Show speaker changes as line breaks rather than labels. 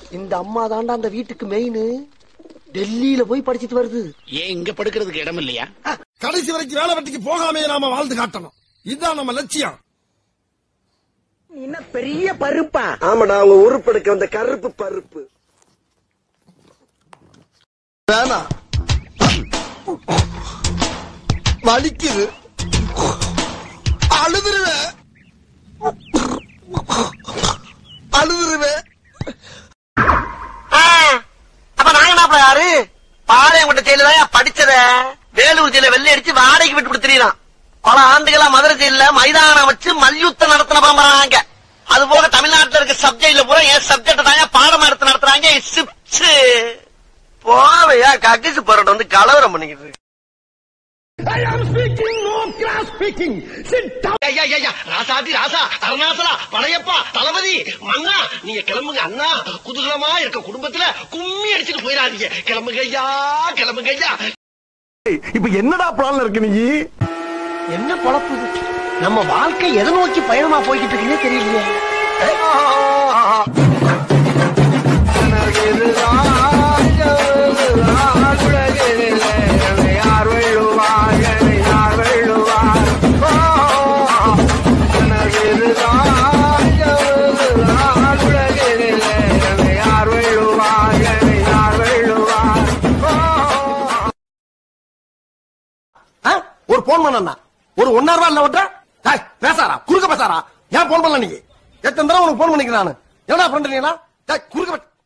இந்த அம்மா தாண்டா அந்த வீட்டுக்கு மெயின் டெல்லியில போய் படிச்சிட்டு வருது
ஏன் இங்க படுக்கிறதுக்கு இடம் இல்லையா
கடைசி வரைக்கும் வேலை வெட்டிக்கு போகாமே நாம வாழ்ந்து காட்டணும் இதுதான் நம்ம லட்சியம்
என்ன பெரிய பருப்பா
ஆமாடா அவங்க உருப்பெடுக்க வந்த கருப்பு பருப்பு
வேணாம் வலிக்குது அழுதுருவேன் அழுதுருவேன்
அப்ப நாங்க என்ன யாரு பாளையங்கோட்டை ஜெயில தான் படிச்சத வேலூர் ஜெயில வெள்ளை அடிச்சு வாடகைக்கு விட்டு கொடுத்துறான் பல ஆண்டுகளா மதுரை ஜெயில மைதானம் வச்சு மல்யுத்தம் நடத்தின பரம்பராங்க அது போக தமிழ்நாட்டுல இருக்க சப்ஜெக்ட்ல பூரா என் சப்ஜெக்ட் தாங்க பாடமா எடுத்து நடத்துறாங்க சிப்ஸ் போவையா கக்கிசு போராட்டம் வந்து கலவரம் பண்ணிக்கிட்டு இருக்கு. ஐயா, ஐயா, ஐயா, ராசாதி ராசா அருணாசலா பழையப்பா தளபதி மன்னா நீங்க கிளம்புங்க அண்ணா குதூகலமா இருக்க குடும்பத்துல கும்மி அடிச்சுட்டு போயிடாதீங்க கிளம்புங்க ஐயா கிளம்புங்க ஐயா
இப்ப என்னடா பிளான்ல இருக்கு நீ
என்ன பொழப்பு இது? நம்ம வாழ்க்கை எதை நோக்கி பயணமா போய்கிட்டு இருக்குன்னே தெரியலையே
ஆ? ஒரு போன் பண்ணா ஒரு ஒன்னா ரூபா இல்ல விட்ட டேய், பேசாரா குறுக்க பேசாரா ஏன் போன் பண்ணல நீ எத்தனை தடவை உனக்கு போன் பண்ணிக்கிறேன் நானு என்னடா ஃப்ரெண்ட் நீ குறுக்க பே-